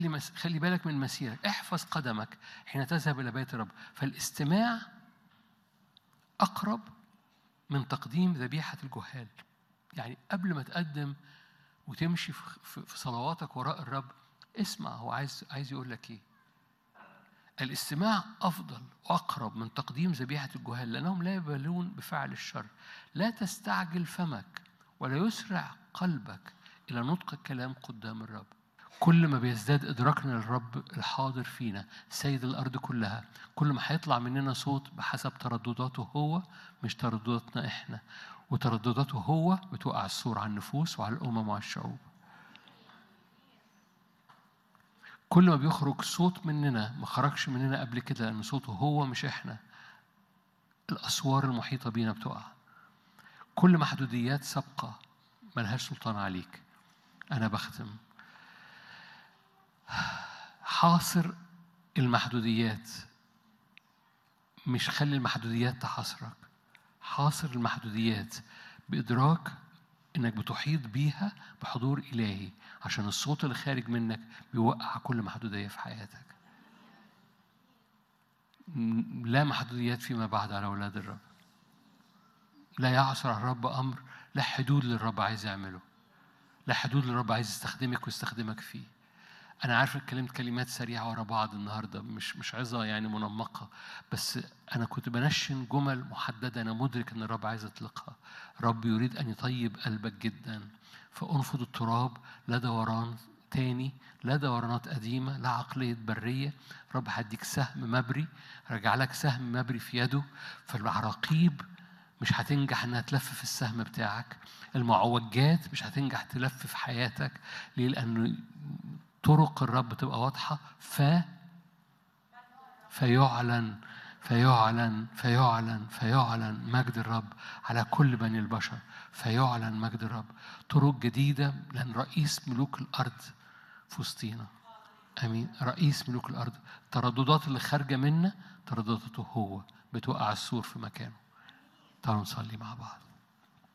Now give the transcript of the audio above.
خلي بالك من مسيرك احفظ قدمك حين تذهب إلى بيت الرب فالاستماع أقرب من تقديم ذبيحة الجهال يعني قبل ما تقدم وتمشي في صلواتك وراء الرب اسمع هو عايز عايز يقول لك ايه الاستماع افضل واقرب من تقديم ذبيحه الجهال لانهم لا يبالون بفعل الشر لا تستعجل فمك ولا يسرع قلبك الى نطق الكلام قدام الرب كل ما بيزداد إدراكنا للرب الحاضر فينا سيد الأرض كلها كل ما هيطلع مننا صوت بحسب تردداته هو مش تردداتنا إحنا وتردداته هو بتوقع السور على النفوس وعلى الأمم وعلى الشعوب كل ما بيخرج صوت مننا ما خرجش مننا قبل كده لأن صوته هو مش إحنا الأسوار المحيطة بينا بتقع كل محدوديات سابقة ملهاش سلطان عليك أنا بختم حاصر المحدوديات مش خلي المحدوديات تحاصرك حاصر المحدوديات بإدراك إنك بتحيط بيها بحضور إلهي عشان الصوت اللي خارج منك بيوقع كل محدودية في حياتك لا محدوديات فيما بعد على أولاد الرب لا يعصر على الرب أمر لا حدود للرب عايز يعمله لا حدود للرب عايز يستخدمك ويستخدمك فيه أنا عارف اتكلمت كلمات سريعة ورا بعض النهاردة مش مش عظة يعني منمقة بس أنا كنت بنشن جمل محددة أنا مدرك إن الرب عايز يطلقها رب يريد أن يطيب قلبك جدا فأنفض التراب لا دوران تاني لا دورانات قديمة لا عقلية برية رب هديك سهم مبري رجع لك سهم مبري في يده فالعراقيب مش هتنجح انها تلف في السهم بتاعك المعوجات مش هتنجح تلف في حياتك ليه لانه طرق الرب تبقى واضحة ف فيعلن فيعلن فيعلن فيعلن مجد الرب على كل بني البشر فيعلن مجد الرب طرق جديدة لأن رئيس ملوك الأرض في وسطينا امين رئيس ملوك الارض الترددات اللي خارجه منا تردداته هو بتوقع السور في مكانه تعالوا نصلي مع بعض